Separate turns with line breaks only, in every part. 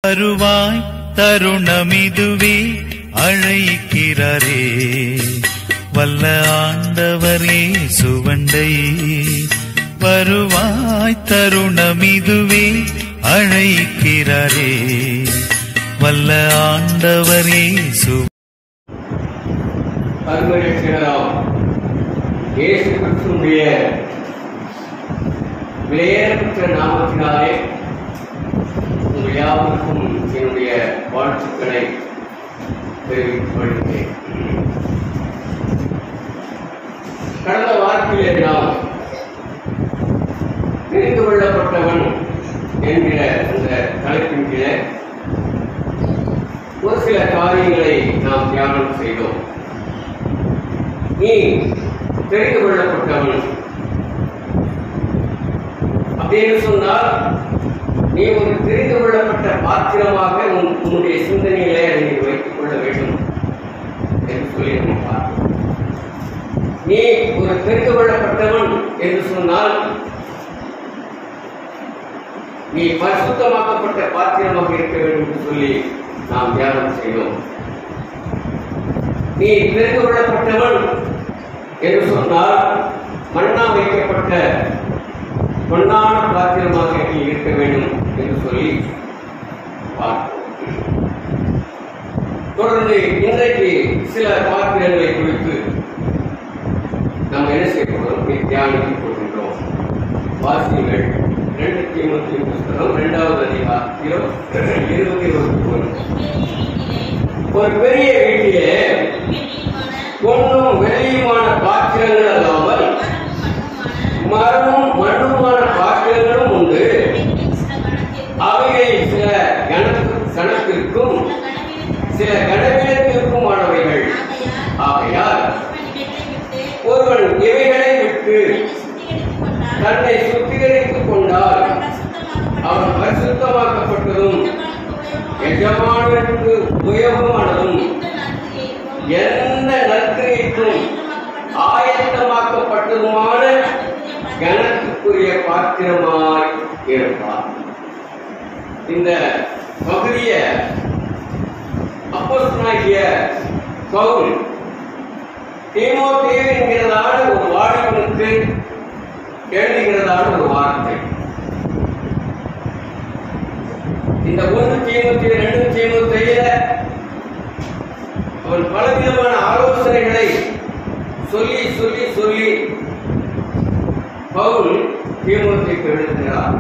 வருவாய் தருணமிதுவே அழைக்கிறாரே வல்ல ஆண்டவரே சுவண்டை வருவாய் தருணமிதுவே அழைக்கிறாரே வல்ல ஆண்டவரே சு
அருமரட்சகராம் இயேசு கிறிஸ்துடைய விலையேறப்பட்ட நாமத்தினாலே உங்கள் யாவருக்கும் என்னுடைய வாழ்த்துக்களை தெரிவித்துக் கொள்கிறேன் கடந்த வாரத்திலே நாம் தெரிந்து கொள்ளப்பட்டவன் என்கிற அந்த தலைப்பின் கீழே ஒரு சில காரியங்களை நாம் தியானம் செய்தோம் நீ தெரிந்து கொள்ளப்பட்டவன் அப்படின்னு சொன்னால் நீ ஒரு தெரிந்து கொள்ளப்பட்ட பாத்திரமாக உன் உன்னுடைய சிந்தனைகளை அதை நீ வைத்துக் கொள்ள வேண்டும் என்று சொல்லி நம்ம பார்த்தோம் நீ ஒரு தெரிந்து கொள்ளப்பட்டவன் என்று சொன்னால் நீ பரிசுத்தமாக்கப்பட்ட பாத்திரமாக இருக்க வேண்டும் என்று சொல்லி நாம் தியானம் செய்தோம் நீ தெரிந்து கொள்ளப்பட்டவன் என்று சொன்னால் மண்ணா வைக்கப்பட்ட பொன்னான பாத்திரமாக நீ இருக்க வேண்டும் என்று சொல்லி பார்த்தோம் தொடர்ந்து இன்றைக்கு சில பாத்திரங்களை குறித்து நாம் என்ன செய்ய போகிறோம் தியானித்துக் கொள்கின்றோம் வாசியங்கள் ரெண்டு தீமத்தி புஸ்தகம் இரண்டாவது அதிகாரம் இருபத்தி இருபத்தி ஒன்று ஒரு பெரிய வீட்டிலே பொன்னும் வெள்ளியுமான பாத்திரங்கள் அல்லாமல் மரமும் மண்ணுமான பாத்திரங்களும் உண்டு அவைகளை சில கணக்கு கணக்கிற்கும் சில கனவீனத்திற்கும் ஆனவைகள் ஆகையால் ஒருவன் இவைகளை விட்டு தன்னை சுத்திகரித்துக் கொண்டால் அவன் பரிசுத்தமாக்கப்பட்டதும் எஜமானனுக்கு உபயோகமானதும் எந்த நற்கிரைக்கும் ஆயத்தமாக்கப்பட்டதுமான கனத்துக்குரிய பாத்திரமாய் இருப்பார் இந்த பகுதிய அப்போஸ்தலனாகிய பவுல் தீமோத்தேயு என்கிறதான ஒரு வாலிபனுக்கு எழுதுகிறதான ஒரு வார்த்தை இந்த ஒன்று தீமோத்தேயு ரெண்டு தீமோத்தேயுல அவன் பலவிதமான ஆலோசனைகளை சொல்லி சொல்லி சொல்லி பவுல் தீமோத்தேயுக்கு எழுதுகிறார்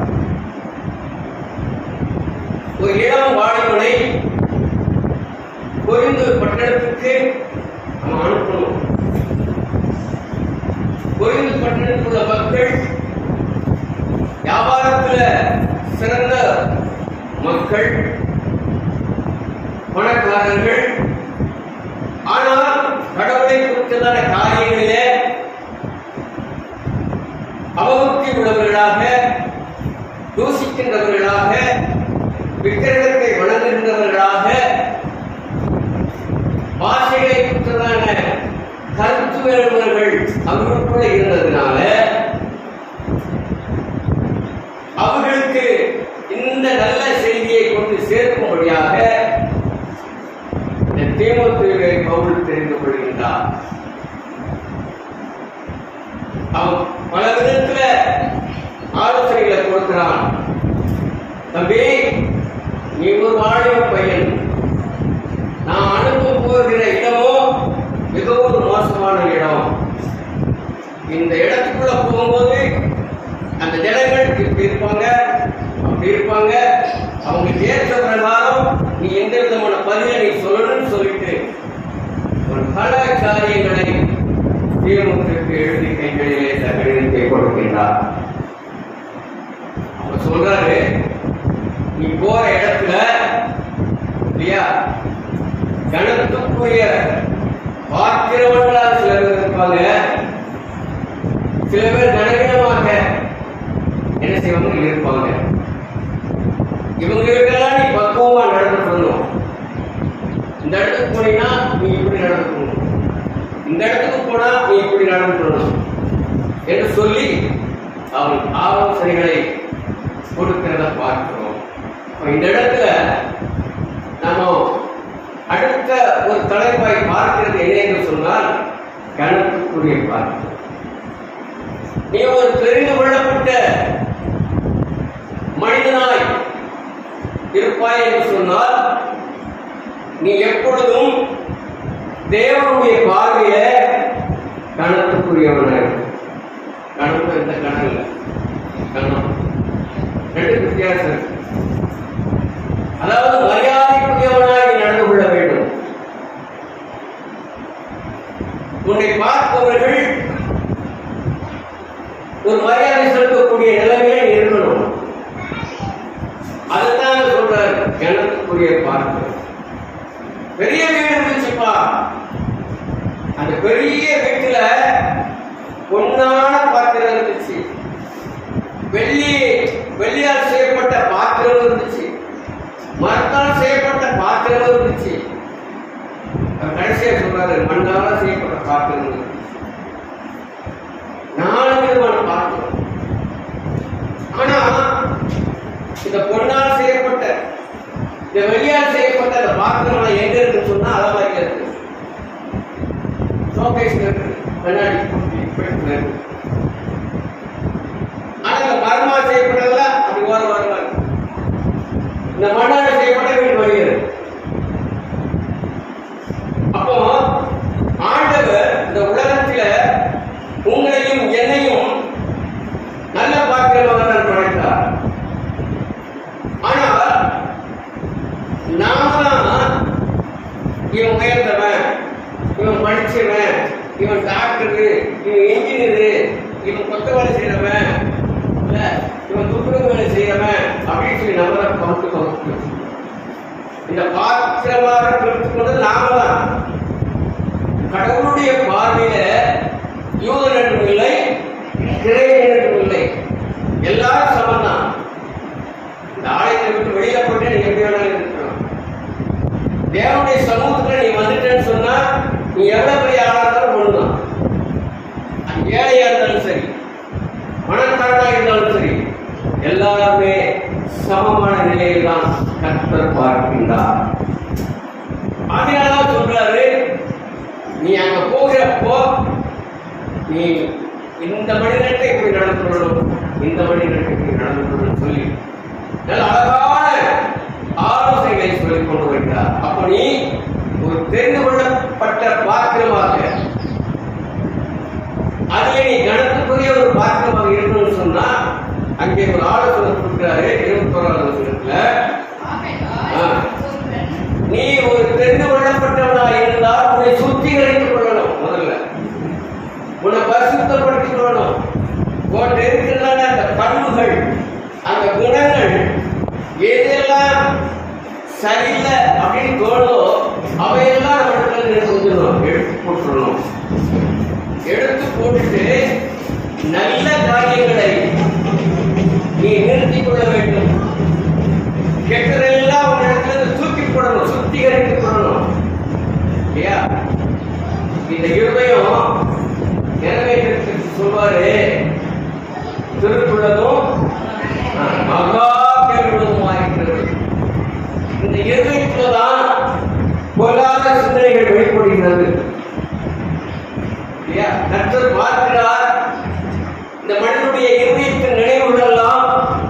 ஒரு இளம் வாலிபனை பொறிந்து பட்டணத்துக்கு நம்ம அனுப்பணும் பொறிந்து பட்டணத்தில் உள்ள மக்கள் வியாபாரத்துல சிறந்த மக்கள் பணக்காரர்கள் ஆனால் கடவுளை குறித்ததான காரியங்களிலே அவபக்தி உள்ளவர்களாக தூசிக்கின்றவர்களாக விக்கிரகத்தை வணங்குகின்றவர்களாக பாஷைகளை குறித்ததான கருத்து வேறுபாடுகள் அவர்களுக்குள்ள இருந்ததுனால அவர்களுக்கு இந்த நல்ல செய்தியை கொண்டு சேர்க்கும்படியாக இந்த தீமோத்தேயுவை பவுல் தெரிந்து கொள்கின்றார் அவன் பல விதத்துல ஆலோசனைகளை கொடுக்கிறான் தம்பி நீ ஒரு வாழிய பையன் நான் அனுப்ப போகிற இடமோ மிகவும் மோசமான இடம் இந்த இடத்துக்குள்ள போகும்போது அந்த ஜனங்கள் இப்படி இருப்பாங்க அப்படி இருப்பாங்க அவங்களுக்கு ஏற்ற பிரகாரம் நீ எந்த விதமான பதிலை நீ சொல்லணும்னு சொல்லிட்டு ஒரு பல காரியங்களை தீர்முகத்திற்கு எழுதி கைகளிலே தகவலை கொடுக்கின்றார் அவர் சொல்றாரு நீ போற இடத்துல இல்லையா கணத்துக்குரிய பாத்திரவர்களாக சில பேர் இருப்பாங்க சில பேர் கனவீனமாக என்ன செய்வாங்க இருப்பாங்க இவங்களுக்கெல்லாம் நீ பக்குவமா நடந்து சொல்லணும் இந்த இடத்துக்கு போனீங்கன்னா நீ இப்படி நடந்துக்கணும் இந்த இடத்துக்கு போனா நீ இப்படி நடந்துக்கணும் என்று சொல்லி அவன் ஆலோசனைகளை கொடுக்கிறத பார்க்கிறோம் அப்ப இந்த இடத்துல தலைப்பாய் பார்க்கிறது என்ன என்று சொன்னால் கணக்குக்குரிய பார்க்கிறது நீ ஒரு தெரிந்து கொள்ளப்பட்ட மனிதனாய் இருப்பாய் என்று சொன்னால் நீ எப்பொழுதும் தேவனுடைய பார்வையில கணக்குக்குரியவனாய் கணக்கு எந்த கணம் இல்லை கணம் ரெண்டு வித்தியாசம் இருக்கு அதாவது மரியாதைக்குரியவனாய் நீ நடந்து கொள்ள வேண்டும் உன்னை பார்ப்பவர்கள் ஒரு மரியாதை செலுத்தக்கூடிய நிலைமையில நீ இருக்கணும் அதுதான் சொல்றாரு கிணத்துக்குரிய பார்ப்பு பெரிய வீடு இருந்துச்சுப்பா அந்த பெரிய வீட்டுல பொன்னான பாத்திரம் இருந்துச்சு வெள்ளி வெள்ளியால் செய்யப்பட்ட பாத்திரம் இருந்துச்சு மரத்தால் செய்யப்பட்ட பாத்திரம் இருந்துச்சு அவர் கடைசியா சொல்றாரு மண்ணால செய்யப்பட்ட பாத்திரம் இருந்துச்சு நாலு விதமான பாத்திரம் ஆனா இந்த பொன்னால் செய்யப்பட்ட இந்த வெள்ளியால் செய்யப்பட்ட அந்த பாத்திரம் எங்க இருக்குன்னு சொன்னா அதை மாதிரி இருக்கு ஷோகேஸ்ல இருக்கு கண்ணாடி பெட்டில இருக்கு ஆனா இந்த மரமால் செய்யப்பட்டதுல அப்படி ஓர ஓரமா இருக்கு இந்த மண்ணால் செய்யப்பட்ட வீடு வருகிறது அப்போ ஆண்டவர் இந்த உலகத்தில உங்களையும் என்னையும் நல்ல பாக்கிரமாக தான் படைத்தார் ஆனால் நாம தான் இவன் உயர்ந்தவன் இவன் படிச்சவன் இவன் டாக்டரு இவன் இன்ஜினியரு இவன் கொத்தவாளி செய்யறவன் இல்ல இவன் துப்புரவு வேலை செய்யறவன் அப்படின்னு சொல்லி நம்ம தான் பகுத்து பகுத்து இந்த பாத்திரமாக பிரித்து கொண்டது நாம தான் கடவுளுடைய பார்வையில யூதன் என்றும் இல்லை கிரேயன் என்றும் இல்லை எல்லாரும் சமம் தான் இந்த ஆலயத்தை விட்டு வெளியில போட்டு நீ எப்படி வேணாலும் இருக்கலாம் தேவனுடைய சமூகத்துல நீ வந்துட்டேன்னு சொன்னா நீ எவ்வளவு பெரிய ஆளா இருந்தாலும் ஒண்ணுதான் அது ஏழையா இருந்தாலும் சரி பணக்காரனா இருந்தாலும் சரி எல்லாருமே சமமான நிலையில் தான் கர்த்தர் பார்க்கின்றார் அதனாலதான் சொல்றாரு நீ அங்க போகிறப்போ நீ இந்த மனிதர்கிட்ட இப்படி நடந்து கொள்ளணும் இந்த மனிதர்கிட்ட இப்படி நடந்து கொள்ளணும் சொல்லி நல்ல அழகான ஆலோசனைகளை சொல்லிக் கொண்டு வருகிறார் அப்ப நீ ஒரு தெரிந்து கொள்ளப்பட்ட பாத்திரமாக அதிலே நீ கணக்குக்குரிய ஒரு பாத்திரமாக இருக்கணும்னு சொன்னா அங்கே ஒரு ஆலோசனை கொடுக்கிறாரு இருபத்தோராவது வருஷத்துல நீ ஒரு தெரிந்து கொள்ளப்பட்டவனாக இருந்தால் உன்னை சுத்திகரித்துக் கொள்ளணும் முதல்ல உன்னை பரிசுத்தப்படுத்திக் கொள்ளணும் உன்கிட்ட இருக்கின்றன அந்த பண்புகள் அந்த குணங்கள் எதெல்லாம் சரியில்லை அப்படின்னு தோணுதோ அவையெல்லாம் நம்ம இடத்துல நிறுத்திடணும் எடுத்து போட்டுடணும் எடுத்து போட்டுட்டு நல்ல காரியங்களை நீ நிறுத்திக் கொள்ள வேண்டும் கெட்டதெல்லாம் உன் இடத்துல இருந்து தூக்கி போடணும் சுத்திகரித்து போடணும் இல்லையா இந்த இருதயம் நிறைவேற்றத்துக்கு சொல்வாரு திருக்குள்ளதும் மகா கேள்வியுள்ளதுமாயிருக்கிறது இந்த இருதயத்துலதான் பொல்லாத சிந்தனைகள் வெளிப்படுகிறது இல்லையா கர்த்தர் பார்க்கிறார் இந்த மனிதனுடைய இருதயத்தின் நினைவுகளெல்லாம்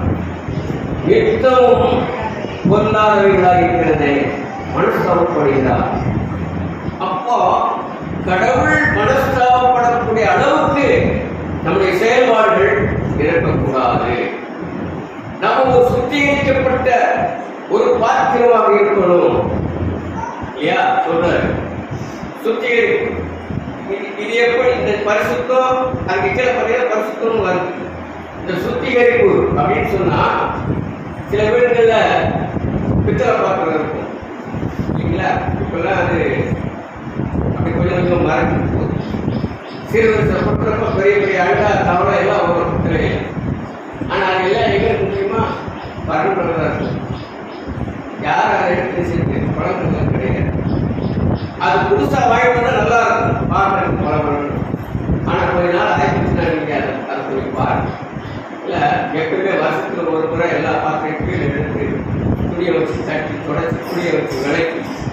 நித்தமும் பொல்லாதவைகளாக இருக்கிறது மனஸ்தாபப்படுகிறார் அப்போ கடவுள் மனஸ்தாபப்படக்கூடிய அளவுக்கு நம்முடைய செயல்பாடுகள் இருக்கக்கூடாது நம்ம ஒரு சுத்திகரிக்கப்பட்ட ஒரு பாத்திரமாக இருக்கணும் இல்லையா சொல்றாரு சுத்திகரிப்பு இது- இது எப்படி இந்த பரிசுத்தம் அதுக்கு கீழே பார்த்தீங்கன்னா பரிசுத்தம் வருது இந்த சுத்திகரிப்பு அப்படின்னு சொன்னா சில வீடுகள்ல பித்தளை பாத்திரம் இருக்கும் இல்லைங்களா இப்பெல்லாம் அது அப்படி கொஞ்சம் கொஞ்சம் மறைஞ்சு போகுது சிறு வயசுல பொறுத்தவரை பெரிய பெரிய அண்டா தவளை எல்லாம் வரும் பித்தளையில் ஆனா அது எல்லாம் எங்க இருக்கு தெரியுமா வரணுன்றதா இருக்கும் யார் அதை எடுத்து வச்சிருக்கு பழக்கங்கள் கிடையாது அது புதுசா வாங்கிட்டு வந்தா நல்லா இருக்கும் பார்க்கறதுக்கு பழம் ஆனா கொஞ்ச நாள் ஆயிடுச்சுன்னா நீங்க அதை அதை போய் பாருங்க இல்ல எப்பவுமே வருஷத்துல ஒரு முறை எல்லா பாத்திரம் கீழே எடுத்து துணியை வச்சு தட்டி தொடச்சி துணியை வச்சு விளக்கி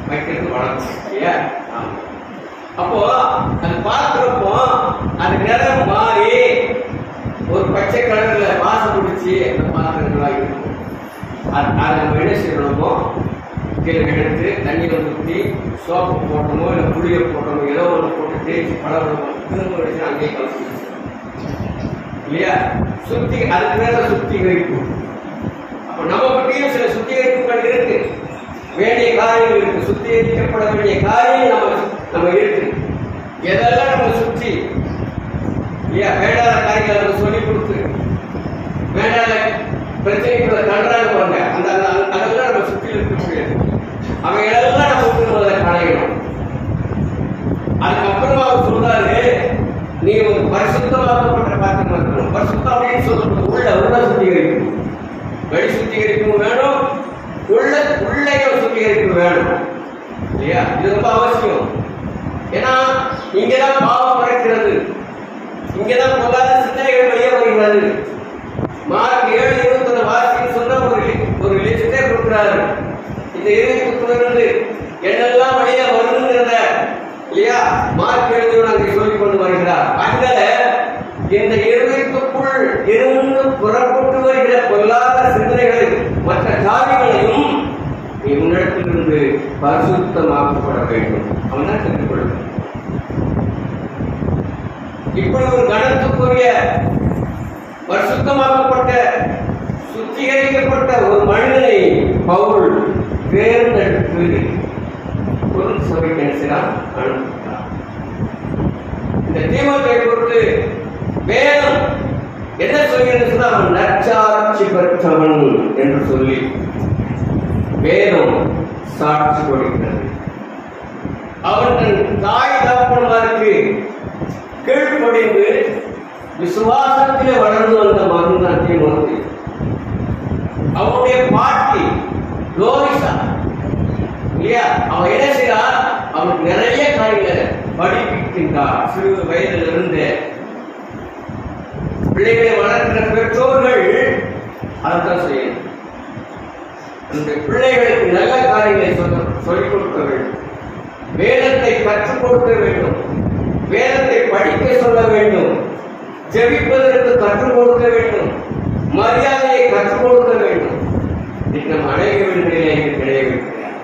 வைக்கிறது வழக்கம் இல்லையா ஆமா. அப்போ அது பார்க்கிறப்போ அது நிறம் மாறி ஒரு பச்சை கலர்ல வாசம் பிடிச்சி அந்த பாத்திரங்களா இருக்கும் அது அதை நம்ம என்ன செய்யணுமோ கீழே எடுத்து தண்ணியில் ஊற்றி சோப்பு போட்டோமோ இல்லை புளியை போட்டோமோ ஏதோ ஒன்று போட்டு தேய்ச்சி பழகணுமோ திரும்ப வச்சு அங்கேயே கலந்து இல்லையா சுத்தி அதுக்கு மேல சுத்திகரிப்பு அப்ப நம்ம பற்றியும் சில சுத்திகரிப்புகள் இருக்கு வேண்டிய காரியங்கள் இருக்கு சுத்திகரிக்கப்பட வேண்டிய காரியம் நம்ம நம்ம இருக்கு எதெல்லாம் நம்ம சுற்றி இல்லையா வேண்டாத காரியங்களை நம்ம சொல்லி கொடுத்து வேண்டாத பிரச்சனைகளை தள்ளுறாங்க பாருங்க அந்த அந்த- அந்த- அதெல்லாம் நம்ம சுற்றி இருக்க முடியாது அவங்க எல்லாம் நம்ம விட்டு நம்ம அதை களையணும் அதுக்கப்புறமா அவர் சொல்றாரு நீ ஒரு பரிசுத்தமாக்கப்பட்ட பாத்திரமா இருக்கணும் பரிசுத்தம் அப்படின்னு சொல்றது உள்ள உள்ள சுத்திகரிப்பு வெளி சுத்திகரிப்பு வேணும் உள்ள உள்ளையும் சுத்திகரிப்பு வேணும் இல்லையா இது ரொம்ப அவசியம் ஏன்னா இங்கதான் பாவம் பிறக்கிறது இங்கதான் பொல்லாத சிந்தனைகள் வெளியே வருகிறது மார்க் ஏழு இருபத்தி வாசின்னு சொன்ன ஒரு லி- ஒரு லிஸ்டே கொடுக்குறாரு இந்த இருபத்தி என்னெல்லாம் வழியா வருதுங்கிறத இல்லையா மார்க் எழுதியோடு அங்கே சொல்லிக் கொண்டு வருகிறார் அங்க இந்த இருதயத்துக்குள் இருந்து புறப்பட்டு வருகிற பொல்லாத சிந்தனைகளை மற்ற காரியங்களையும் நீ உன்னிடத்திலிருந்து பரிசுத்தமாக்கப்பட வேண்டும் அவன் தான் தெரிந்து கொள்ள வேண்டும். இப்படி ஒரு கணத்துக்குரிய பரிசுத்தமாக்கப்பட்ட சுத்திகரிக்கப்பட்ட ஒரு மனிதனை பவுல் தேர்ந்தெடுத்து ஒரு சபைக்கு அனுப்பினார் அனுப்பினார் இந்த தீமத்தை பொறுத்து வேதம் என்ன சொல்கிறது சொன்னா, அவன் நற்சாட்சி பெற்றவன் என்று சொல்லி வேதம் சாட்சி கொடுக்கிறது அவன் தன் தாய் தகப்பன்மாருக்கு கீழ்ப்படிந்து விசுவாசத்திலே வளர்ந்து வந்த மகன் தான் தீமோத்தி அவனுடைய பாட்டி லோரிசா இல்லையா அவன் என்ன செய்யறான் அவனுக்கு நிறைய காரியங்களை படிப்பிக்கின்றார் சிறு வயதில் இருந்து பிள்ளைகளை வளர்க்கிற பெற்றோர்கள் அதைத்தான் செய்யணும் அந்த பிள்ளைகளுக்கு நல்ல காரியங்களை சொல்ல சொல்லிக் கொடுக்க வேண்டும் வேதத்தை கற்றுக் கொடுக்க வேண்டும் வேதத்தை படிக்க சொல்ல வேண்டும் ஜெபிப்பதற்கு கற்றுக் கொடுக்க வேண்டும் மரியாதையை கற்றுக் கொடுக்க வேண்டும் இது நம் அனைவரின் நிலையிலே இங்கு கிடையவே கிடையாது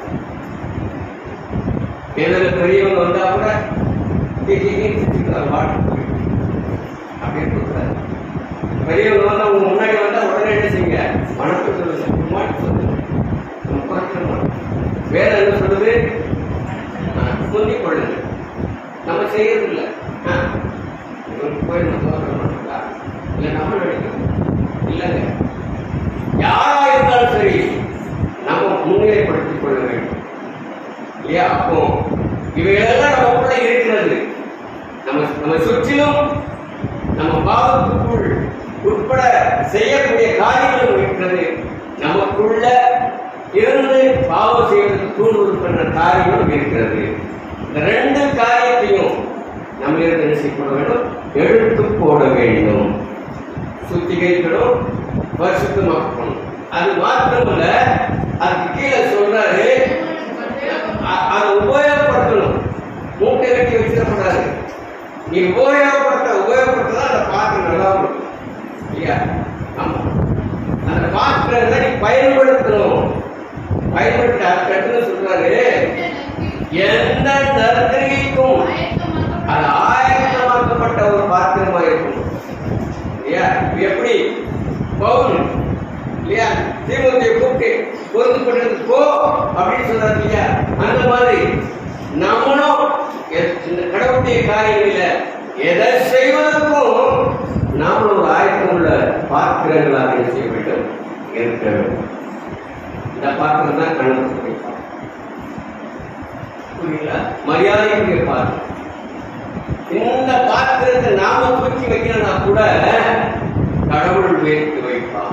ஏதாவது பெரியவங்க வந்தா கூட "டீ, டீ, டீ, திட்டிக்கலாம், வாட்டு." அப்படின்னு கொடுக்குறாரு பெரியவங்க வந்தா உங்க முன்னாடி வந்தா உடனே என்ன செய்யுங்க வணக்கம் சொல்லுங்க "Good morning" சொல்லுங்க நம்ம குறைக்கிற மாட்டோம். வேற என்ன சொல்லுது முந்திக் கொள்ளுங்க நம்ம செய்யறது இல்லை இவனுக்கு போய் நம்ம சொல்ல மாட்டோங்களா இல்லை நம்ம நடிக்கணும் இல்லைங்க யாரா இருந்தாலும் சரி நம்ம முன்னிலைப்படுத்திக் கொள்ள வேண்டும் இல்லையா அப்போ இவைகளெல்லாம் நமக்குள்ள இருக்கிறது நம்ம நம்ம சுற்றிலும் நம்ம பாவத்துக்குள் உட்பட செய்யக்கூடிய காரியங்களும் இருக்கிறது நமக்குள்ள இருந்து பாவம் செய்வதற்கு தூண்டுவது பண்ண காரியங்களும் இருக்கிறது இந்த ரெண்டு காரியத்தையும் நம்ம இருந்து என்ன செய்யப்பட வேண்டும் எடுத்து போட வேண்டும் சுத்திகரிக்கணும் பரிசுத்தமாக்கணும் அது மாத்திரமல்ல அதுக்கு கீழே சொல்றாரு அ- அதை உபயோகப்படுத்தணும் மூட்டை கட்டி வச்சிடக்கூடாது நீ உபயோகப்படுத்த உபயோகப்படுத்தா அந்த பாத்திரம் நல்லா இருக்கும் இல்லையா ஆமா அந்த பாத்திரத்தை நீ பயன்படுத்தணும் பயன்படுத்தி அது கட்டுன்னு சொல்றாரு எந்த நற்கிரிக்கும் அது ஆயத்தமாக்கப்பட்ட ஒரு பாத்திரமா இருக்கும் இல்லையா இது எப்படி பவுல் இல்லையா தீமூத்தியை கூப்பிட்டு பொருத்தப்பட்டது போ அப்படின்னு சொல்றாரு இல்லையா அந்த மாதிரி நம்மளும் எ- இந்த கடவுளுடைய காரியங்களில எதை செய்வதற்கும் நாமளும் ஒரு ஆயத்தம் உள்ள பாத்திரங்களாக என்ன செய்ய வேண்டும் இருக்க வேண்டும் இந்த பாத்திரம் தான் கணக்கு புரியுங்களா மரியாதைக்குரிய பாத்திரம் இந்த பாத்திரத்தை நாம தூக்கி வைக்கிறனா கூட கடவுள் வைத்து வைப்பான்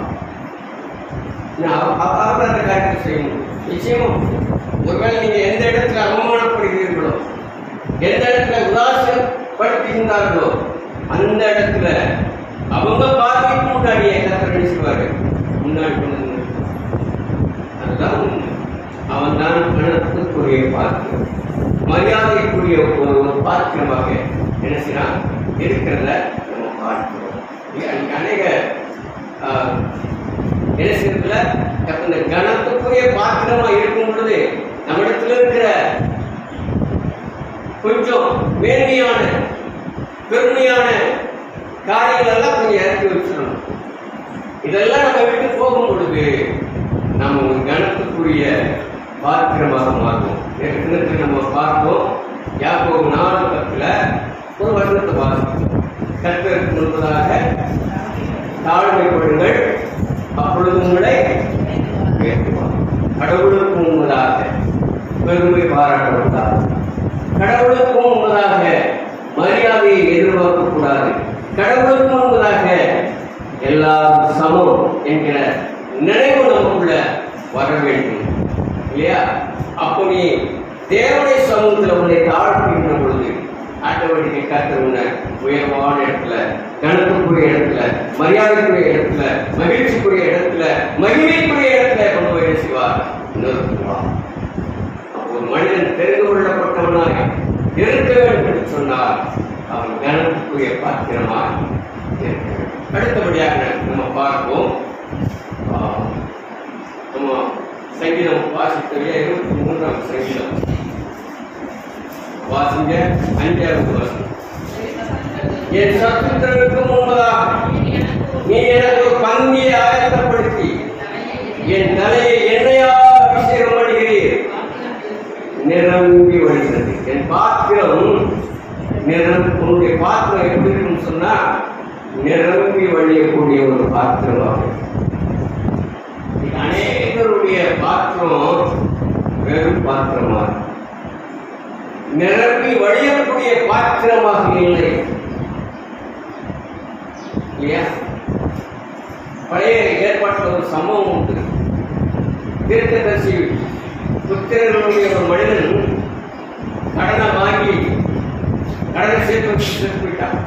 நான் அவ- அவ- அவர் அந்த காரியத்தை செய்யணும் நிச்சயமா ஒருவேளை நீங்க எந்த இடத்துல அவமானப்படுகிறீர்களோ எந்த இடத்துல உதாசப்படுத்துகின்றார்களோ அந்த இடத்துல அவங்க பார்வைக்கு முன்னாடியே கத்தர் செய்வாரு முன்னாடி கொண்டு வந்து நிறுத்துவார். அதுதான் உண்மை அவன் தான் கணத்துக்குரிய பாத்திரம் மரியாதைக்குரிய ஒரு ஒரு பாத்திரமாக என்ன செய்யறான் இருக்கிறத நம்ம பார்க்கிறோம் இல்லையா? இன்னைக்கு அநேக ஆஹ், என்ன செய்யறதுல இந்த கணத்துக்குரிய பாத்திரமா இருக்கும் பொழுது நம்மிடத்துல இருக்கிற கொஞ்சம் மேன்மையான பெருமையான காரியங்கள் எல்லாம் கொஞ்சம் இறக்கி வச்சிடணும் இதெல்லாம் நம்ம விட்டு போகும் பொழுது நம்ம ஒரு கணத்துக்குரிய பாத்திரமாக மாறுவோம் ஏற்கனவே நம்ம பார்த்தோம் யாக்கோபு நாலு பத்துல ஒரு வருடத்தை வாசித்தோம் கர்த்தருக்கு முன்பதாக தாழ்மைப்படுங்கள் அப்பொழுது உங்களை உயர்த்துவார் கடவுளுக்கு முன்பதாக பெருமை பாராட்டப்பட்டார் கடவுளுக்கு முன்பதாக மரியாதையை எதிர்பார்க்க கூடாது கடவுளுக்கு முன்பதாக எல்லாரும் சமம் என்கிற நினைவு நமக்குள்ள வர வேண்டும் இல்லையா அப்போ நீ தேவனுடைய சமூகத்தில் உன்னை தாழ்த்துகின்ற பொழுது ஆட்டோமேட்டிக்கை கத்த உன்னை உயர்வான இடத்துல கணக்குக்குரிய இடத்துல மரியாதைக்குரிய இடத்துல மகிழ்ச்சிக்குரிய இடத்துல மகிழ்ச்சிக்குரிய இடத்துல கொண்டு போய் என்ன செய்வார் நிறுத்துவார் அப்போ ஒரு மனிதன் தெரிந்து கொள்ளப்பட்டவனாக இருக்க வேண்டும் என்று சொன்னால் அவன் கனத்துக்குரிய பாத்திரமாக இருக்க வேண்டும். அடுத்தபடியாக நம்ம பார்ப்போம் ஆஹ், நம்ம சங்கீதம் வாசித்தவைய இருபத்தி மூன்றாம் சங்கீதம் வாசிங்க அஞ்சாவது வருஷம் என் சத்துருக்களுக்கு முன்பதாக நீ எனக்கு ஒரு பந்தியை ஆயத்தப்படுத்தி என் தலையை எண்ணெயால் அபிஷேகம் பண்ணுகிறீர் நிரம்பி வழிகிறது என் பாத்திரம் நிரம் உன்னுடைய பாத்திரம் எப்படி இருக்குன்னு சொன்னா நிரம்பி வழியக்கூடிய ஒரு பாத்திரமாக இன்னைக்கு அநேகருடைய பாத்திரம் வெறும் பாத்திரமா இருக்கு. நிரம்பி வழியக்கூடிய பாத்திரமாக இல்லை இல்லையா பழைய ஏற்பாட்டில் ஒரு சம்பவம் உண்டு தீர்க்கதரிசி புத்திரர்களுடைய ஒரு மனிதன் கடனை வாங்கி கடனை சேர்த்து வச்சு செத்து போயிட்டான்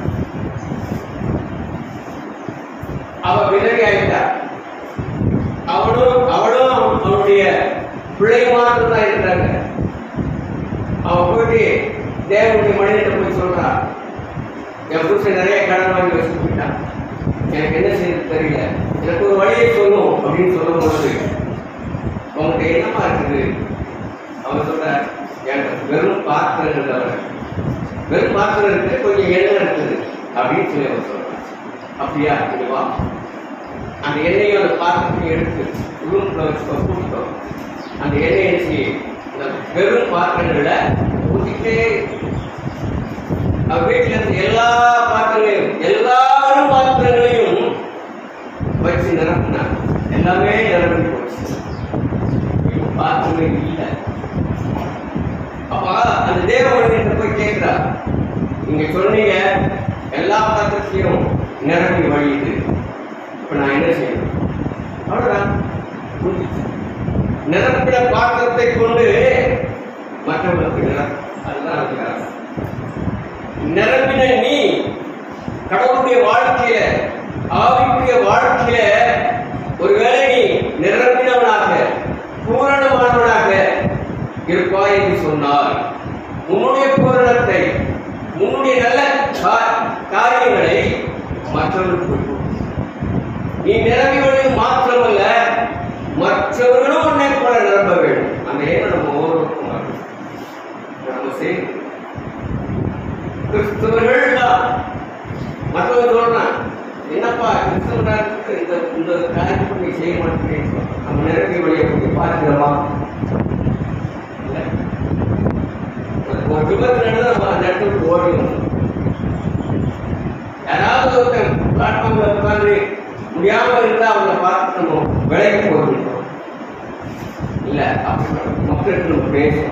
அவ விதவி ஆயிட்டா அவனும் அவனும் அவன்- அவனுடைய பிள்ளை மாத்திரம் தான் இருக்கிறாங்க அவ போயிட்டு தேவனுடைய மனிதன் போய் சொல்றா என் புருஷன் நிறைய கடன் வாங்கி வச்சுட்டு போயிட்டான் எனக்கு என்ன செய்யறது தெரியல எனக்கு ஒரு வழியை சொல்லும் அப்படின்னு சொல்லும் போது உங்கள்கிட்ட என்னமா இருக்குது அவர் சொல்ற எனக்கு வெறும் பாத்திரங்கள் தவிர வெறும் பாத்திரம் இருக்கு கொஞ்சம் எண்ணெய் இருக்குது அப்படின்னு சொல்லி அவர் சொல்றார் அப்படியா இது வா அந்த எண்ணெயை அந்த பாத்திரத்தையும் எடுத்து ரூம்ல வச்சு கூப்பிட்டோம் அந்த எண்ணெயை வச்சு இந்த வெறும் பாத்திரங்கள்ல ஊற்றிக்கிட்டே அவர் வீட்டுல இருந்த எல்லா பாத்திரங்களையும் எல்லாரும் பாத்திரங்களையும் வச்சு நிரப்பினார் எல்லாமே நிரம்பி போச்சு இப்ப பாத்திரமே இல்லை அப்ப அந்த தேவ மனிதன் போய் கேட்கிறா நீங்க சொன்னீங்க எல்லா பாத்திரத்தையும் நிரம்பி வழியுது இப்ப நான் என்ன செய்யணும் அவ்வளவுதான் முடிஞ்சுச்சு. நிரப்பின பாத்திரத்தை கொண்டு மற்றவர்களுக்கு நிரப்ப அதுதான் அதிகாரம் நிரம்பின நீ கடவுளுடைய வாழ்க்கையில ஆவிக்குரிய வாழ்க்கையில ஒருவேளை நீ நிரம்பினவனாக பூரணமானவனாக இருப்பாய் என்று சொன்னால் உன்னுடைய பூரணத்தை உன்னுடைய நல்ல கா- காரியங்களை மற்றவர்களுக்கு கொடு. நீ நிரம்பி வழியும் மாத்திரமல்ல மற்றவர்களும் உன்னை போல நிரம்ப வேண்டும் அந்த எண்ணம் நம்ம ஒவ்வொருவருக்கும் வரணும். இதை நம்ம செய்யணும் கிறிஸ்தவர்கள் தான் மற்றவங்க சொல்றான் என்னப்பா கிறிஸ்தவரா இருக்கு இந்த இந்த காரியத்தை நீ செய்ய மாட்டேங்கிறீங்க நம்ம நிரம்பி வழியை போய் பார்க்கிறோமா இல்ல. ஒரு- ஒரு விபத்து நடந்தா நம்ம அந்த இடத்துக்கு ஓடிடும் யாராவது ஒருத்தன் பிளாட்ஃபார்ம்ல உட்கார்ந்து முடியாம இருந்தா அவங்கள பார்த்து நம்ம விலைக்கு போட்டுருக்கோம் இல்ல அப்படி மக்களுக்கு நம்ம பேசணும்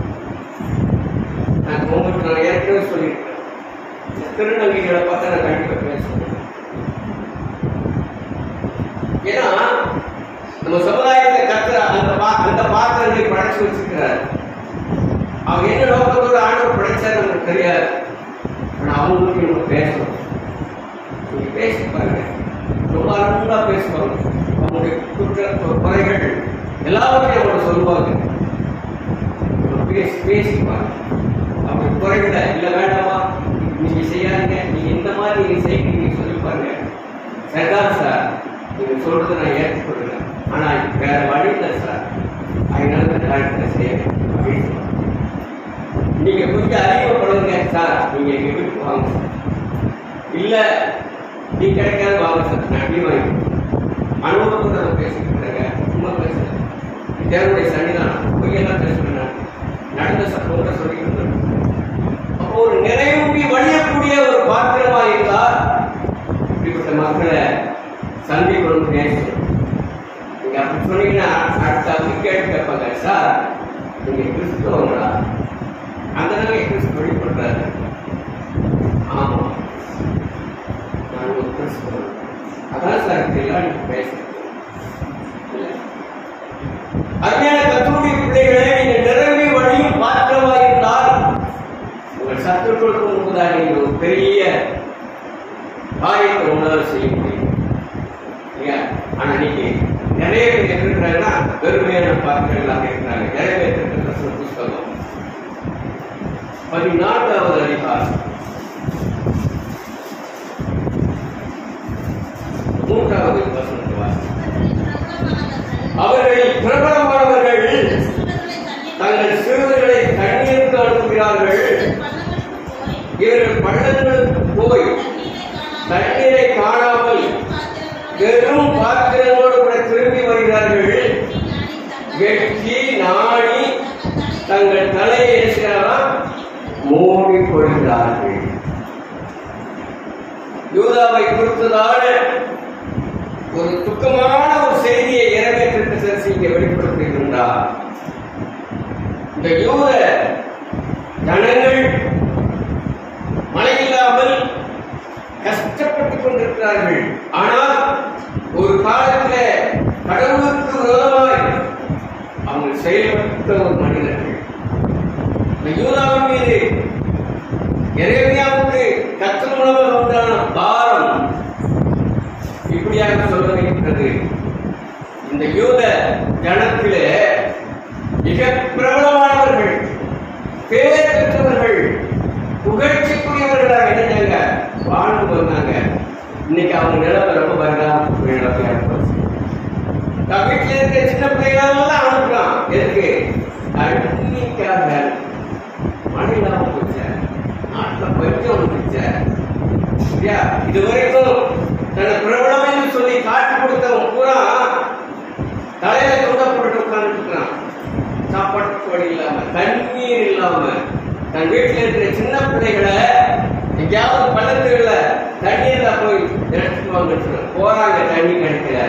நான் உங்களுக்கு நான் ஏற்கனவே சொல்லியிருக்கேன் இந்த திருநங்கைகளை பார்த்தா நான் கண்டிப்பா பேசுவேன் ஏன்னா நம்ம சமுதாயத்தை கத்துற அந்த பா- அந்த பாத்திரங்களை படைச்சு வச்சிருக்கிறார் அவங்க என்ன நோக்கத்தோட ஆண்டவர் படைச்சாரு நமக்கு தெரியாது ஆனா அவங்களுக்கு நம்ம பேசணும் நீங்க பேசி பாருங்க ரொம்ப அன்பா பேசுவாங்க அவங்களுடைய குற்ற குறைகள் எல்லாவற்றையும் அவங்க சொல்லுவாங்க அவங்க பேசி பேசிப்பாங்க அவங்க குறைவிட இல்லை வேண்டாமா நீங்க செய்யாதீங்க நீங்க இந்த மாதிரி நீங்க செய்கிறீங்க சொல்லி பாருங்க சரிதான் சார் நீங்க சொல்றதை நான் ஏற்றுக்கொள்கிறேன் ஆனா வேற வழி இல்லை சார் அதனால இந்த காரியத்தை செய்யறேன் அப்படின்னு சொல்லுவாங்க. நீங்க கொஞ்சம் அறிமுகப்படுங்க சார் நீங்க எங்க வீட்டுக்கு வாங்க சார் இல்ல நீ கிடைக்காத வாங்க சார் நான் அப்படி வாங்கி அனுபவத்தோட நான் பேசிக்கிட்டு இருக்கேன் சும்மா பேசுறேன் தேவனுடைய சன்னிதானம் பொய்யெல்லாம் பேசுறேன் நான் நடந்த சம்பவத்தை சொல்லிக்கிட்டு இருக்கேன். அப்போ ஒரு நிறைவும்பி வழியக்கூடிய ஒரு பாத்திரமா இருந்தால் இப்படிப்பட்ட மக்களை சந்திக்கணும் பேசணும் நீங்க அப்படி சொன்னீங்கன்னா அடுத்த அப்படி கேட்டு கேட்பாங்க சார் நீங்க கிறிஸ்தவங்களா அந்த நாள் கிறிஸ்து வெளிப்படுறாரு ஆமா நான் ஒரு கிறிஸ்தவன் அதான் சார் இதெல்லாம் நீங்க பேசுறீங்க இல்ல. அருமையான கத்தருடைய பிள்ளைகளே நீங்க நிரம்பி வழியும் பாத்திரமா இருந்தால் உங்கள் சத்துருக்களுக்கு முன்பதாக நீங்கள் ஒரு பெரிய காரியத்தை உணர செய்ய முடியும் இல்லையா ஆனா இன்னைக்கு நிறைய பேர் என்ன இருக்கிறாங்கன்னா வெறுமையான பாத்திரங்களாக இருக்கிறாங்க நிறைய பேர் இருக்கிற புஸ்தகம் பதினான்காவது அதிகாரம் மூன்றாவது வசனத்தை வாசி. அவர்களில் பிரபலமானவர்கள் தங்கள் சிறுவர்களை தண்ணீருக்கு அனுப்புகிறார்கள் இவர்கள் பள்ளங்களுக்கு போய் தண்ணீரை காணாமல் வெறும் பாத்திரங்களோடு கூட திரும்பி வருகிறார்கள் வெட்டி நாடி தங்கள் தலையை இருக்கிறாராம் மூடிக் கொள்கிறார்கள் யூதாவை குறித்ததான ஒரு துக்கமான ஒரு செய்தியை இறங்கை திருத்தரசி இங்கே வெளிப்படுத்துகின்றார் இந்த யூத ஜனங்கள் மழை இல்லாமல் கஷ்டப்பட்டுக் கொண்டிருக்கிறார்கள் ஆனால் ஒரு காலத்துல கடவுளுக்கு விரோதமாய் அவங்க செயல்பட்ட ஒரு மனிதர்கள் இந்த யூதாவின் மீது எரேமியாவுக்கு கத்தர் மூலமாக உண்டான பாரம் இப்படியாக சொல்ல வைக்கிறது இந்த யூத ஜனத்திலே மிக பிரபலமானவர்கள் பேர் பெற்றவர்கள் புகழ்ச்சிக்குரியவர்களாக இணைஞ்சாங்க வாழ்ந்து வந்தாங்க இன்னைக்கு அவங்க நிலைமை ரொம்ப பரிதாப நிலைமையா இருக்கும் நான் வீட்டுல இருக்கிற சின்ன பிள்ளைகளெல்லாம் அனுப்புறான் எதுக்கு தண்ணிக்காக மழை இல்லாம போச்ச நாட்டுல பஞ்சம் வந்துச்ச சரியா இது வரைக்கும் தன்னை பிரபலம் என்று சொல்லி காட்டி கொடுத்தவன் பூரா தலையில தொங்க போட்டு உட்கார்ந்துட்டு இருக்கிறான் சாப்பாட்டுக்கு வழி இல்லாம தண்ணீர் இல்லாம தன் வீட்டுல இருக்கிற சின்ன பிள்ளைகளை எங்கேயாவது பள்ளத்துல தண்ணீர்ல போய் எடுத்துட்டு வாங்க போறாங்க தண்ணி கிடைக்கல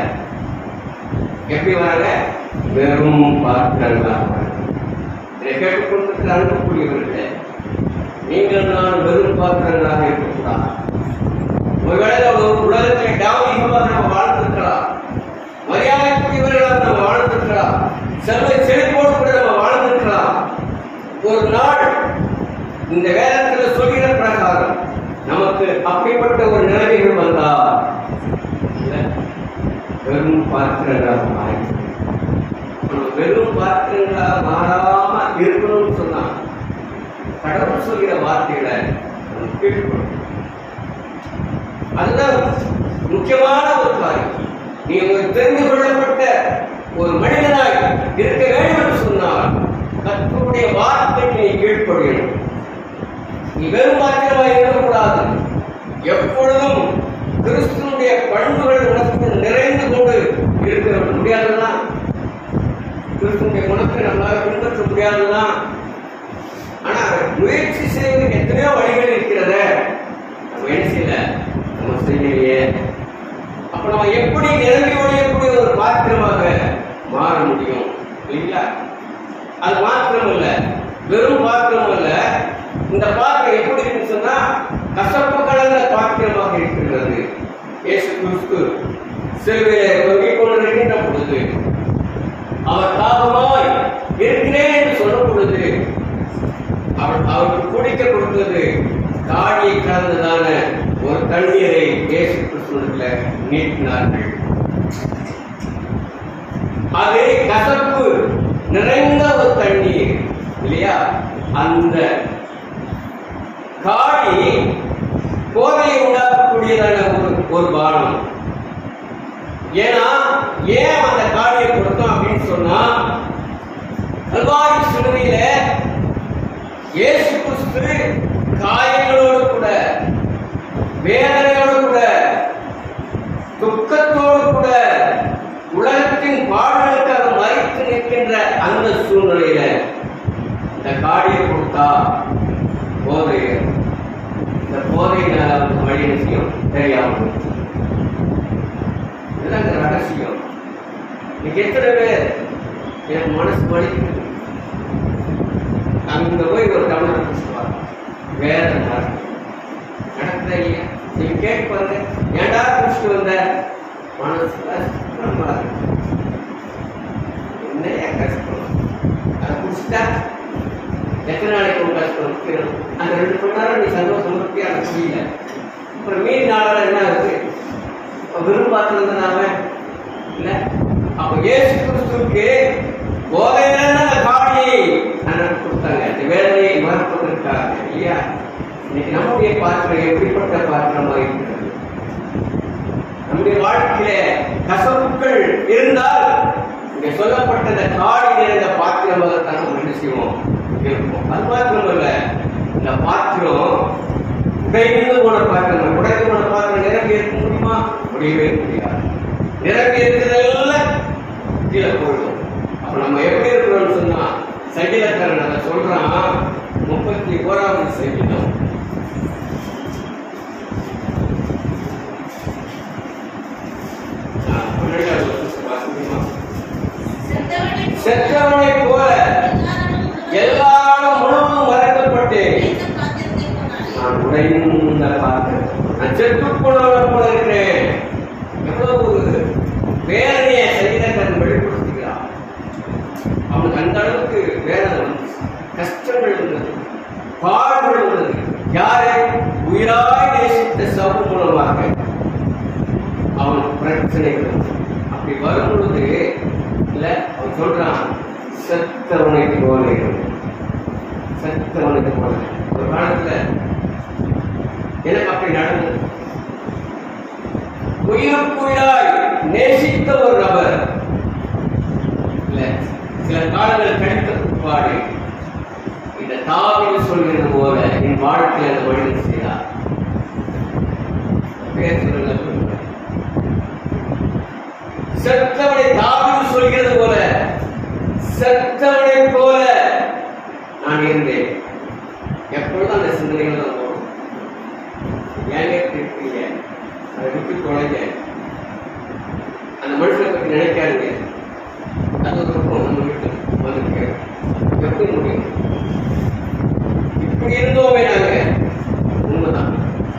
எப்படி வராங்க வெறும் பாத்திரங்களா இதை கேட்டுக்கொண்டிருக்கிற அன்புக்குரியவர்களே நீங்கள் நான் வெறும் பாத்திரங்களாக இருக்கக்கூடாது ஒருவேளை ஒரு உலகத்தில் டாமிகமாக நம்ம வாழ்ந்திருக்கலாம் மரியாதைக்குரியவர்களாக நம்ம வாழ்ந்திருக்கலாம் செல்வ செழிப்போடு கூட நம்ம வாழ்ந்திருக்கலாம் ஒரு நாள் இந்த வேதத்தில் சொல்கிற பிரகாரம் நமக்கு அப்படிப்பட்ட ஒரு நிலைமைகள் வந்தா இல்ல, வெறும் பாத்திரங்களாக மாறி நம்ம வெறும் பாத்திரங்களாக மாறாம இருக்கணும்னு சொன்னா கடவுள் சொல்கிற வார்த்தைகளை நம்ம கேட்டுக்கணும் அதுதான் முக்கியமான ஒரு காரியம் நீ உங்களுக்கு தெரிந்து கொள்ளப்பட்ட ஒரு மனிதனாய் இருக்க வேண்டும் என்று சொன்னால் கர்த்தருடைய வார்த்தைக்கு நீ கீழ்ப்படியணும் நீ வெறும் பாத்திரமாய் இருக்கக்கூடாது எப்பொழுதும் கிறிஸ்துவனுடைய பண்புகள் உனக்கு நிறைந்து கொண்டு இருக்க முடியாதுதான் கிறிஸ்துவனுடைய குணத்தை நம்மளால பின்பற்ற முடியாதுதான் ஆனா முயற்சி செய்வதற்கு எத்தனையோ வழிகள் இருக்கிறது நம்ம என்ன செய்யல நம்ம செய்யலையே அப்ப நம்ம எப்படி நிரம்பி ஒழியக்கூடிய ஒரு பாத்திரமாக மாற முடியும் இல்லைங்களா அது மாத்திரம் இல்ல வெறும் பாத்திரம் இல்ல இந்த பாத்திரம் எப்படி இருக்குன்னு சொன்னா கசப்பு கலந்த பாத்திரமாக இருக்கிறது இயேசு கிறிஸ்து சிலுவையிலே தொங்கிக் கொண்டிருக்கின்ற பொழுது அவர் தாகமாய் இருக்கிறேன் என்று சொல்லும் பொழுது அவர் அவருக்கு குடிக்க கொடுத்தது காடியை கலந்ததான ஒரு தண்ணீரை இயேசு கிறிஸ்துவத்தில் நீட்டினார்கள் அது கசப்பு நிறைந்த ஒரு தண்ணீர் இல்லையா அந்த காடி போதையை உண்டாக்கக்கூடியதான ஒரு ஒரு பானம் ஏன்னா ஏன் அந்த காடியை கொடுத்தோம் அப்படின்னு சொன்னா கல்வாரி சிலுவையில இயேசு கிறிஸ்து காயங்களோடு கூட வேதனையோடு கூட துக்கத்தோடு கூட உலகத்தின் பாடுகளுக்காக மறைத்து நிற்கின்ற அந்த சூழ்நிலையில இந்த காடியை கொடுத்தா போதை இந்த போதையினால அவங்க வழி விஷயம் தெரியாம போச்சு. இதுதான் இந்த ரகசியம் இன்னைக்கு எத்தனை பேர் எனக்கு மனசு வலிக்குது அங்க போய் ஒரு டம்ளர் குடிச்சுவாங்க வேற நாள் நடக்குதா இல்லையா நீங்க கேட்டு பாருங்க ஏன்டா குடிச்சிட்டு வந்த மனசு கஷ்டமா இருக்கு என்னையா கஷ்டம் அதை குடிச்சிட்டா எத்தனை நாளைக்கு உங்க கஷ்டம் இருக்கணும் அந்த ரெண்டு மணி நேரம் நீ சந்தோஷம் திருப்தியா அதை முடியல அப்புறம் மீதி நாளால என்ன இருக்கு அப்ப விரும்பாத்துறது நாம இல்ல அப்ப இயேசு கிறிஸ்துவுக்கு போதையிலான காடியை அண்ணன் கொடுத்தாங்க இந்த வேலையை மறுப்பதற்காக இல்லையா இன்னைக்கு நம்முடைய பாத்திரம் எப்படிப்பட்ட பாத்திரமா இருக்கிறது நம்முடைய வாழ்க்கையில கசப்புகள் இருந்தால் இங்க சொல்லப்பட்ட இந்த காடி நிறைந்த பாத்திரமாகத்தான் நம்ம என்ன செய்வோம் இருப்போம் அது மாத்திரமல்ல இந்த பாத்திரம் உடைந்து போன பாத்திரம் உடைந்து போன பாத்திரம் நிரம்பி இருக்க முடியுமா முடியவே முடியாது நிரம்பி இருக்கிறதெல்லாம் கீழே போயிடும் அப்ப நம்ம எப்படி இருக்கிறோம்னு சொன்னா சகிலக்காரன் அதை சொல்றான் முப்பத்தி ஓராவது சகிதம் ஆ, பன்னெண்டாவது வருஷம் வாசிக்குமா? செத்தவனை போல எல்லாரும் முழுவதும் மறைக்கப்பட்டு நான் உடைந்த பார்த்தேன் நான் செத்து போனவனை போல இருக்கிறேன் எவ்வளவு ஒரு வேதனையை சரீரக்கன் வெளிப்படுத்துகிறான் அவனுக்கு அந்த அளவுக்கு வேதனை வந்து கஷ்டங்கள் இருந்தது பாடுகள் இருந்தது யாரை உயிராய் நேசித்த சவு மூலமாக அவனுக்கு பிரச்சனைகள் இருந்தது. அப்படி வரும் பொழுது இல்ல அவன் சொல்றான் செத்தவனை போல இரு. செத்தவனுக்கு போல ஒரு காலத்துல எனக்கு அப்படி நடந்தது உயிருக்குயிராய் நேசித்த ஒரு நபர் இல்ல சில காலங்கள் கழித்த பிற்பாடு இந்த தாவின்னு சொல்கிறது போல என் வாழ்க்கையில் அந்த மனிதன் செய்தார் பேர் சொல்லுங்க சொல்லுங்க. செத்தவனை தாவின்னு சொல்கிறது போல செத்தவனை போல நான் இருந்தேன் எப்பொழுதும் அந்த சிந்தனைகள் தான் போகும் ஏங்க இப்படி இருக்கீங்க அதை விட்டு தொலைங்க அந்த மனுஷனை பத்தி நினைக்காதீங்க அது ஒரு பக்கம் நம்ம விட்டு வந்துட்டு எப்படி முடியும் இப்படி இருந்தோமே நாங்க உண்மைதான்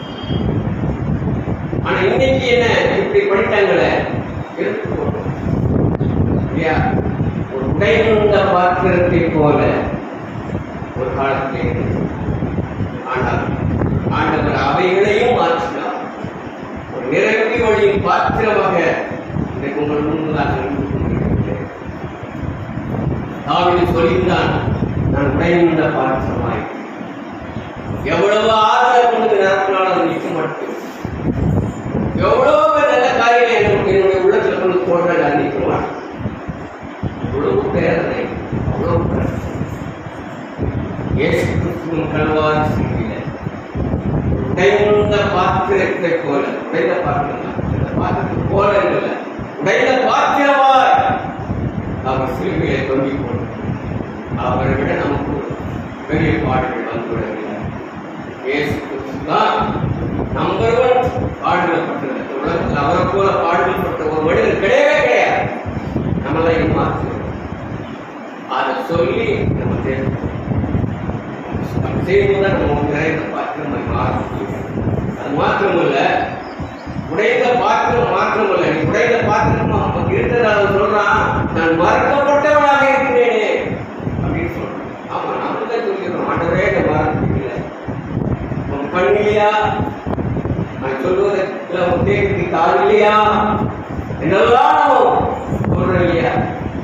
ஆனா இன்னைக்கு என்ன இப்படி பண்ணிட்டாங்களே எடுத்து போட்டோம் இல்லையா ஒரு உடைந்த பாத்திரத்தை போல ஒரு காலத்திலே இருந்தது. ஆனால் ஆண்டவர் அவைகளையும் மாற்றினார் ஒரு நிரம்பி வழியின் பாத்திரமாக இன்றைக்கு உங்கள் முன்பதாக நின்று கொண்டிருக்கிறேன் தாவிதி சொல்லியிருந்தான் நான் உடைந்த பாத்திரமாய் எவ்வளவு ஆதரவு கொண்டு நேரத்தினால் அது நிற்க மாட்டேன் எவ்வளவு நல்ல காரியம் எனக்கு என்னுடைய உள்ளத்தில் கொண்டு போடுறாங்க அது நிற்க மாட்டேன் அவ்வளவு பேரனை அவ்வளவு கஷ்டம் இயேசு கிறிஸ்துவின் கல்வாரி சிலுவையில உடைந்த பாத்திரத்தை போல உடைந்த பாத்திரம் தான். இந்த பாத்திரத்தை போல இல்லை உடைந்த பாத்திரமாய் அவர் சிலுவையை தொங்கி போனார் அவரை விட நமக்கு பெரிய பாடுகள் வந்துவிடவில்லை இயேசு கிறிஸ்து தான் நம்பர் ஒன் பாடுகள்பட்டது இந்த உலகத்தில் அவரை போல பாடுகள்பட்ட ஒரு மனிதன் கிடையவே கிடையாது நம்மளை மாற்றுவோம் அதை சொல்லி நம்ம தெரிஞ்சுக்கணும் அப்படி செய்யும்போது நம்ம ஒரு நிறைந்த பாத்திரம் நம்ம மாறும் அது மாத்திரமல்ல உடைந்த பாத்திரம் மாத்திரமல்ல நீ உடைந்த பாத்திரமா நமக்கு இருந்ததாக சொல்றான் நான் மறக்கப்பட்டவனாக இருக்கிறேனே அப்படின்னு சொல்றான் ஆமா நாம தான் சொல்லிடுறோம் ஆண்டவரே என்னை மறந்துட்டீங்களே உன் கண் இல்லையா நான் சொல்வதற்கு உன் தேவைக்கு கால் இல்லையா என்னெல்லாம் நம்ம சொல்றோம் இல்லையா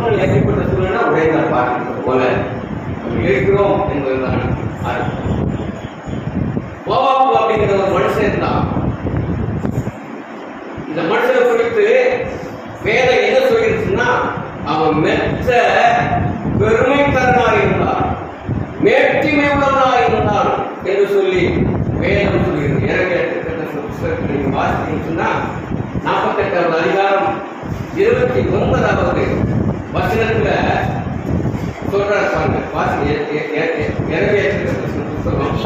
மக்கள் எப்படிப்பட்ட சூழ்நிலை உடைந்த பார்க்கிறது போல நம்ம இருக்கிறோம் என்பதுதான் அர்த்தம் மோவாப்பு அப்படிங்கிற ஒரு மனுஷன் தான் இந்த மனுஷனை குறித்து வேதம் என்ன சொல்லிருச்சுன்னா அவன் மெத்த பெருமைக்காரனாக இருந்தான் மேட்டிமை உள்ளவனாக இருந்தான் என்று சொல்லி வேதம் சொல்லுகிறது எனவே புத்தகத்தில் நீங்க வாசித்தீங்கன்னா நாற்பத்தெட்டாவது அதிகாரம் இருபத்தி ஒன்பதாவது வசனத்துல சொல்றாரு பாருங்க வாசி எனவே புத்தகம்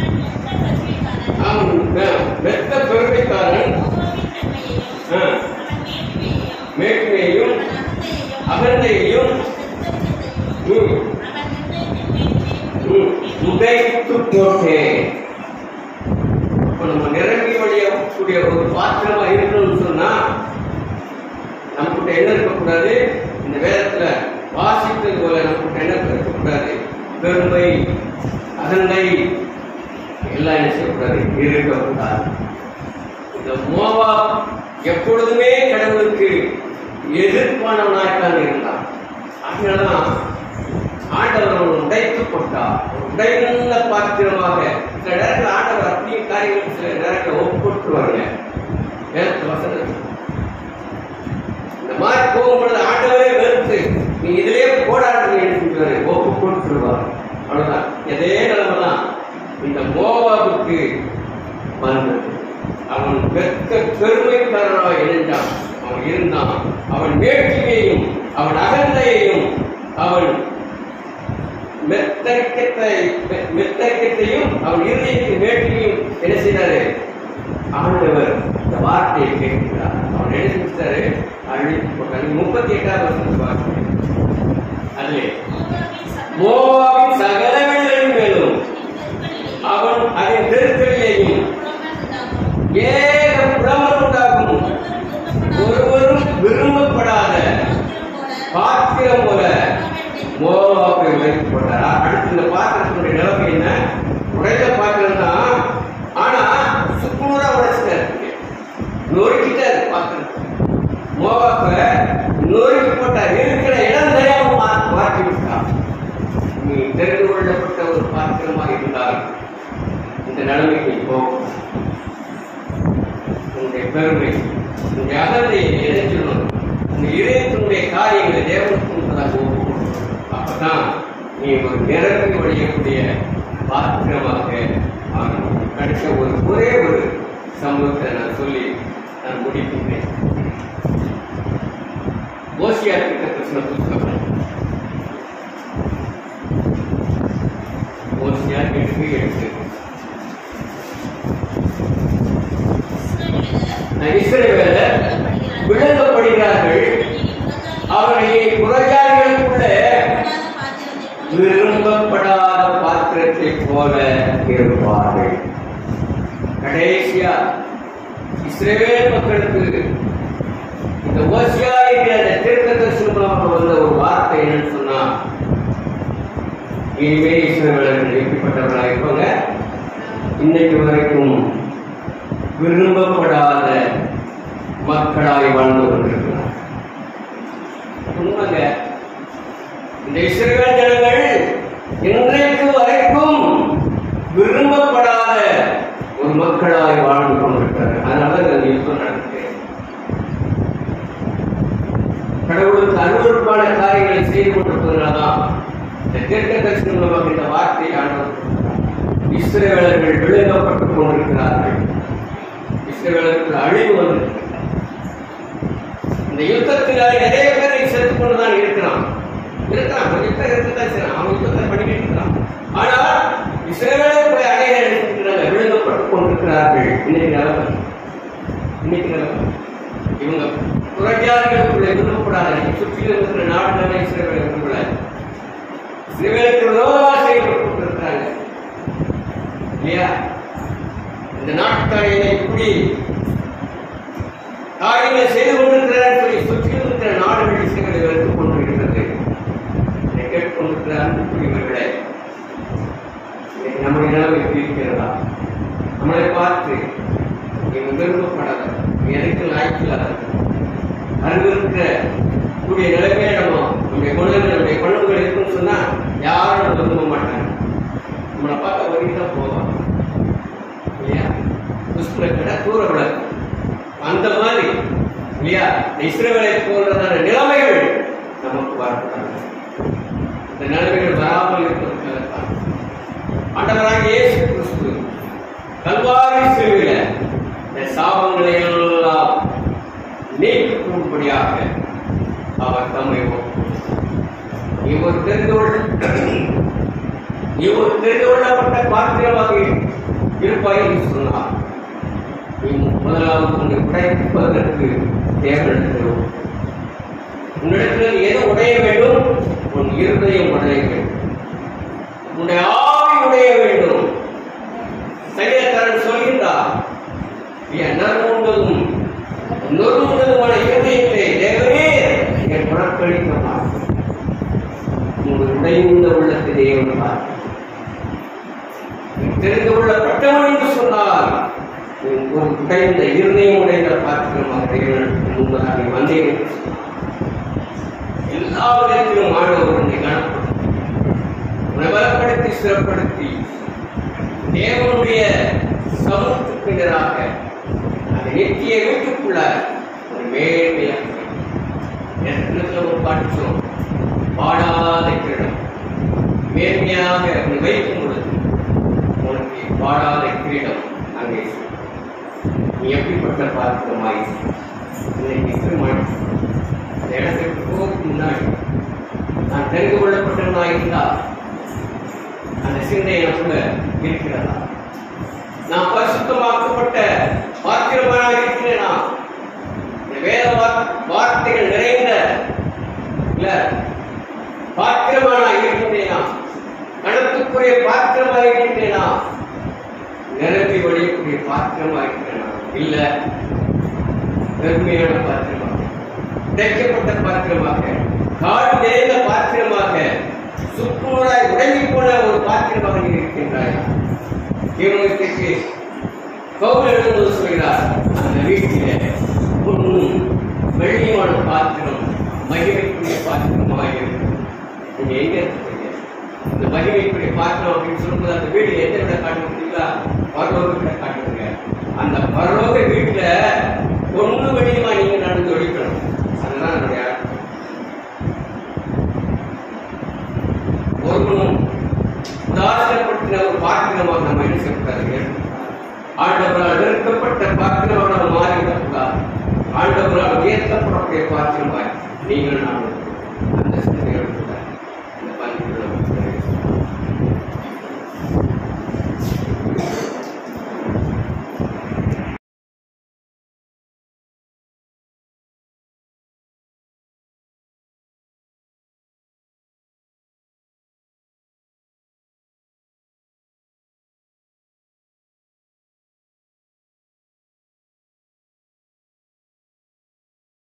அவன் மெ- மெத்த பெருமைக்காரன் ஆ, மேன்மையையும் அகந்தையையும் ம், ம், உடைத்து போட்டேன் இப்ப நம்ம நிரம்பி வழியக்கூடிய ஒரு பாத்திரமா இருக்கணும்னு சொன்னா நமக்கிட்ட என்ன இருக்கக்கூடாது இந்த வேதத்துல வாசித்தது போல நமக்கிட்ட என்ன இருக்கக்கூடாது பெருமை அகந்தை எல்லாம் என்ன செய்யக்கூடாது இருக்கக்கூடாது இந்த மோவா எப்பொழுதுமே கடவுளுக்கு எதிர்ப்பானவனாய்த்தான் இருந்தான் அதனாலதான் ஆண்டவர் அவனை உடைத்து போட்டார் ஒரு உடைந்த பாத்திரமாக சில நேரத்தில் ஆண்டவர் அப்படியே காரியங்கள் சில நேரத்தில் ஒப்புட்டுருவாங்க வேதத்து வசனம் இந்த மாதிரி போகும்பொழுது ஆண்டவரே வெறுத்து நீ இதிலே போடாடுறீங்க ஒப்பு போட்டுருவார் அவ்வளவுதான் இதே நிலைமை தான் இந்த மோவாவுக்கு வந்தது அவன் வெக்க பெருமைக்காரனாக இருந்தான் அவன் இருந்தான் அவன் வேட்கையையும் அவன் அகந்தையையும் அவன் மெத்தரிக்கத்தை மெ- மெத்தரிக்கத்தையும் அவன் இருதயத்தின் வேட்கையும் என்ன செய்தாரு ஆண்டவர் இந்த வார்த்தையை கேட்கிறார் அவன் என்ன செஞ்சாரு அழித்து போட்டார் முப்பத்தி எட்டாவது வருஷம் வார்த்தை அதிலே மோவாவின் சகல வீடுகளின் மேலும் அவன் அதன் தெருக்களிலேயும் ஏக புலமல் உண்டாகும் ஒருவரும் விரும்பப்படாத பாத்திரம் போல மோவாப்பை வைத்து போட்டாரா அடுத்து இந்த பாத்திரத்தினுடைய நிலைமை என்ன உடைந்த பாத்திரம் தான் ஆனா சுக்குநூறா உடைச்சிட்டாரு நொறுக்கிட்டாரு பாத்திரம் மோவாப்ப நொறுக்கி போட்டார் இருக்கிற இடம் தெரியாம மா- மாற்றி விட்டார் நீ தெரிந்து கொள்ளப்பட்ட ஒரு பாத்திரமாக இருந்தால் இந்த நிலைமைக்கு நீ போகும் உன்னுடைய பெருமை உன்னுடைய அகந்தையை இணைச்சிடணும் உன் இதயத்தினுடைய காரியங்களை தேவனுக்கு முன்பதாக ஒப்புக்கொள்ளணும் அப்பதான் நீ ஒரு நிரம்பி வழியக்கூடிய பாத்திரமாக ஆகணும் கிடைச்ச ஒரு ஒரே ஒரு சம்பவத்தை நான் சொல்லி நான் முடிக்கின்றேன் ஓசியா கிட்ட கிருஷ்ண புத்தகம் ஓசியா எட்டு எட்டு இஸ்ரவேலர் விளங்கப்படுகிறார்கள் அவர்களை புறஜாதிகளுக்குள்ள விரும்பப்படாத பாத்திரத்தை போல இருப்பார்கள் கடைசியா இஸ்ரவேல் மக்களுக்கு இந்த ஓசியா என்கிற அந்த தீர்க்க தரிசனமாக வந்த ஒரு வார்த்தை என்னன்னு சொன்னா இனிமே இஸ்ரவேலர்கள் எப்படிப்பட்டவர்களாக இருப்பாங்க இன்னைக்கு வரைக்கும் விரும்பப்படாத மக்களாய் வாழ்ந்து கொண்டிருக்கிறார் உண்மைங்க இந்த இஸ்ரவேல் ஜனங்கள் இன்றைக்கு வரைக்கும் விரும்பப்படாத ஒரு மக்களாய் வாழ்ந்து கொண்டிருக்கிறார் அதனால இந்த யுத்தம் நடக்குது கடவுளுக்கு அருவருப்பான காரியங்களை செய்து கொண்டிருப்பதனால்தான் இந்த தீர்க்க தரிசனம் மூலமாக இந்த வார்த்தையை ஆண்டவர் கொடுக்கிறார். இஸ்ரவேலர்கள் விழுங்கப்பட்டுக் கொண்டிருக்கிறார்கள் இஸ்ரவேலருக்கு அழிவு வந்திருக்கிறது இந்த யுத்தத்தினால நிறைய பேர் செத்து கொண்டுதான் இருக்கிறான் இருக்கிறான் கொஞ்சம் பேர் இருக்கத்தான் செய்யறான் அவன் யுத்தத்தை பண்ணிக்கிட்டு இருக்கிறான் ஆனால் இஸ்ரவேலருடைய அடைய இருக்கிறாங்க விழுங்கப்பட்டுக் கொண்டிருக்கிறார்கள் இன்னைக்கு நிலவரம் இன்னைக்கு நிலவரம் இவங்க புறஜாதிகளுக்குள்ள விரும்பப்படாத சுற்றிலும் இருக்கிற நாடுகளை இஸ்ரவேல் விரும்பல இஸ்ரவேலுக்கு விரோதமாக செயல்பட்டு கொண்டிருக்கிறாங்க இல்லையா இந்த நாட்டுக்காரையை இப்படி காரியங்களை செய்து கொண்டிருக்கிறார் சொல்லி சுற்றிலும் இருக்கிற நாடுகள் இசைகளை வைத்துக் கொண்டிருக்கிறது இதை கேட்டுக்கொண்டிருக்கிற அன்புக்குரியவர்களே இன்னைக்கு நம்முடைய நிலைமை எப்படி இருக்கிறதா நம்மளை பார்த்து இவன் விரும்பப்படாத எனக்கு லாய்க்கில்லாத அங்கு இருக்கிற கூடிய நிலைமையை நம்ம இஸ்ரவேலை போன்றதான நிலைமைகள் நமக்கு வரக்கூடாது இந்த நிலைமைகள் வராமல் இருப்பதற்காகத்தான் ஆண்டவராக இயேசு கிறிஸ்து கல்வாரி சிலுவையில இந்த சாபங்களை எல்லாம் நீக்கப்படும்படியாக அவர் தம்மை ஒப்புக்கொடுத்தார். இவர் தெரிந்து கொள்ள இவர் தெரிந்து கொள்ளப்பட்ட பாத்திரமாக இருப்பாய் என்று சொன்னார் நீ முதலாவது உன்னை உடைப்பதற்கு தேவனிடத்தில் உன்னிடத்தில் எது உடைய வேண்டும் உன் இருதயம் உடைய வேண்டும் உன்னுடைய ஆவி உடைய வேண்டும் சங்கீதக்காரன் சொல்கின்றார் என் நறுமுண்டதும் நொறுமுண்டதுமான இருதயத்தை தேவனே என் புறக்கணிக்க மாட்டேன் உங்கள் உடைந்த உள்ளத்தை தேவன் பார்க்கிறார். நீ தெரிந்து கொள்ளப்பட்டவன் என்று சொன்னால் நீ ஒரு உடைந்த இருதயம் உடைந்த பாத்திரமாக தேவனுக்கு முன்பதாக நீ வந்தேன் என்று சொன்னார். எல்லா விதத்திலும் ஆண்டவர் உன்னை கனப்படுத்தி உன்னை பலப்படுத்தி சிறப்படுத்தி தேவனுடைய சமூகத்துக்கு எதிராக அந்த நித்திய வீட்டுக்குள்ள ஒரு மேன்மையாக நேரத்தில் ஒரு பாட்டு சொன்னோம். வாடாத கிரீடம் மேன்மையாக உன்னை வைக்கும் பொழுது உனக்கு வாடாத கிரீடம் அங்கே இருக்கும். நீ எப்படிப்பட்ட பாத்திரமாய் இன்னைக்கு திருமணம் அந்த இடத்துக்கு போகிறதுக்கு முன்னாடி நான் தெரிந்து கொள்ளப்பட்டவனா இருந்தால் அந்த சிந்தை எனக்குள்ள இருக்கிறதா நான் பரிசுத்தமாக்கப்பட்ட பாத்திரமாக இருக்கிறேனா இந்த வேத வார்- வார்த்தைகள் நிறைந்த இல்ல பாத்திரமான இருக்கின்றேனா கணத்துக்குரிய பாத்திரமாக இருக்கின்றேனா நிரம்பி வழியக்கூடிய பாத்திரமாக இருக்கிறேனா இல்ல பெருமையான பாத்திரமாக தைக்கப்பட்ட பாத்திரமாக காடு நிறைந்த பாத்திரமாக சுக்குநூறாய் உடங்கி போன ஒரு பாத்திரமாக நீ இருக்கின்றாய் தீர்மானத்திற்கு பவுல் எழுதும்போது சொல்கிறார் அந்த வீட்டிலே பொன்னும் வெள்ளியுமான பாத்திரம் மகிமைக்குரிய பாத்திரமாக இருக்கு நீங்க எங்க இருக்கீங்க இந்த மகிமைக்குரிய பாத்திரம் அப்படின்னு சொல்லும்போது அந்த வீடு எந்த விட காட்டுறீங்களா பரலோக விட காட்டுறீங்க அந்த பரலோக வீட்டுல பொண்ணு வெளியுமா நீங்க நடந்து ஒழிக்கணும் அதுதான் என்னுடைய அர்த்தம். ஒருவனும் உதாசனப்படுத்தின ஒரு பாத்திரமாக நம்ம என்ன செய்யக்கூடாது ஆண்டவரால் நிறுத்தப்பட்ட பாத்திரமாக நாம் மாறிவிடக்கூடாது ஆண்டவரால் உயர்த்தப்படக்கூடிய பாத்திரமாய் நீங்கள் நான்